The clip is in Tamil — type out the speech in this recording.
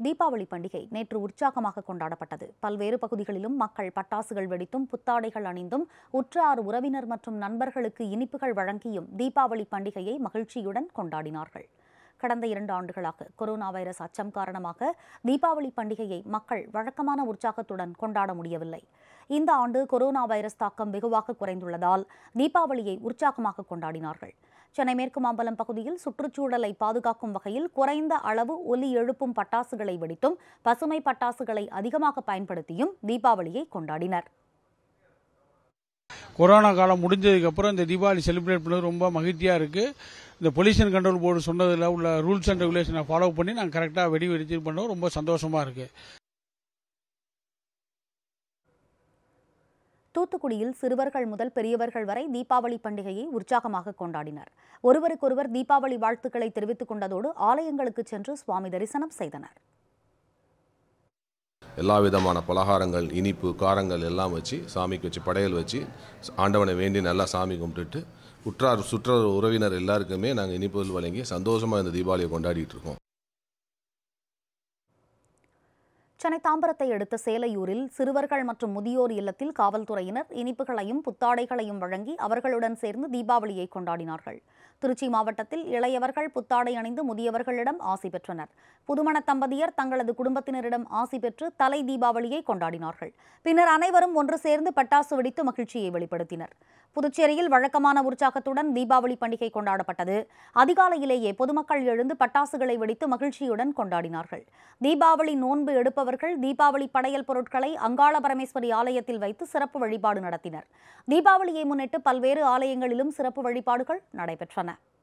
தீபாவளி பண்டிகை நேற்று உற்சாகமாக கொண்டாடப்பட்டது பல்வேறு பகுதிகளிலும் மக்கள் பட்டாசுகள் வெடித்தும் புத்தாடைகள் அணிந்தும் உற்றார் உறவினர் மற்றும் நண்பர்களுக்கு இனிப்புகள் வழங்கியும் தீபாவளி பண்டிகையை மகிழ்ச்சியுடன் கொண்டாடினார்கள் கடந்த இரண்டு ஆண்டுகளாக கொரோனா வைரஸ் அச்சம் காரணமாக தீபாவளி பண்டிகையை மக்கள் வழக்கமான உற்சாகத்துடன் கொண்டாட முடியவில்லை இந்த ஆண்டு கொரோனா வைரஸ் தாக்கம் வெகுவாக குறைந்துள்ளதால் தீபாவளியை உற்சாகமாக கொண்டாடினார்கள் சென்னை மேற்கு மாம்பலம் பகுதியில் சுற்றுச்சூழலை பாதுகாக்கும் வகையில் குறைந்த அளவு ஒலி எழுப்பும் பட்டாசுகளை வெடித்தும் பசுமை பட்டாசுகளை அதிகமாக பயன்படுத்தியும் தீபாவளியை கொண்டாடினர் கொரோனா காலம் முடிஞ்சதுக்கப்புறம் இந்த தீபாவளி செலிப்ரேட் பண்ணது ரொம்ப மகிழ்ச்சியாக இருக்குது இந்த பொல்யூஷன் கண்ட்ரோல் போர்டு சொன்னதில் உள்ள ரூல்ஸ் அண்ட் ரெகுலேஷனை ஃபாலோ பண்ணி நாங்கள் கரெக்டாக வெடி வெடிச்சு பண்ணோம் ரொம்ப சந்தோஷமாக இருக்குது தூத்துக்குடியில் சிறுவர்கள் முதல் பெரியவர்கள் வரை தீபாவளி பண்டிகையை உற்சாகமாக கொண்டாடினர் ஒருவருக்கொருவர் தீபாவளி வாழ்த்துக்களை தெரிவித்துக் கொண்டதோடு ஆலயங்களுக்கு சென்று சுவாமி தரிசனம் செய்தனர் எல்லா விதமான பலகாரங்கள் இனிப்பு காரங்கள் எல்லாம் வச்சு சாமிக்கு வச்சு படையல் வச்சு ஆண்டவனை வேண்டி நல்லா சாமி கும்பிட்டுட்டு உற்றார் சுற்ற உறவினர் எல்லாருக்குமே நாங்கள் இனிப்புகள் வழங்கி சந்தோஷமாக இந்த தீபாவளியை கொண்டாடிட்டு இருக்கோம் சென்னை தாம்பரத்தை அடுத்த சேலையூரில் சிறுவர்கள் மற்றும் முதியோர் இல்லத்தில் காவல்துறையினர் இனிப்புகளையும் புத்தாடைகளையும் வழங்கி அவர்களுடன் சேர்ந்து தீபாவளியை கொண்டாடினார்கள் திருச்சி மாவட்டத்தில் இளையவர்கள் புத்தாடை அணிந்து முதியவர்களிடம் ஆசி பெற்றனர் புதுமண தம்பதியர் தங்களது குடும்பத்தினரிடம் ஆசி பெற்று தலை தீபாவளியை கொண்டாடினார்கள் பின்னர் அனைவரும் ஒன்று சேர்ந்து பட்டாசு வெடித்து மகிழ்ச்சியை வெளிப்படுத்தினர் புதுச்சேரியில் வழக்கமான உற்சாகத்துடன் தீபாவளி பண்டிகை கொண்டாடப்பட்டது அதிகாலையிலேயே பொதுமக்கள் எழுந்து பட்டாசுகளை வெடித்து மகிழ்ச்சியுடன் கொண்டாடினார்கள் தீபாவளி நோன்பு எடுப்பவர்கள் தீபாவளி படையல் பொருட்களை அங்காள பரமேஸ்வரி ஆலயத்தில் வைத்து சிறப்பு வழிபாடு நடத்தினர் தீபாவளியை முன்னிட்டு பல்வேறு ஆலயங்களிலும் சிறப்பு வழிபாடுகள் நடைபெற்றன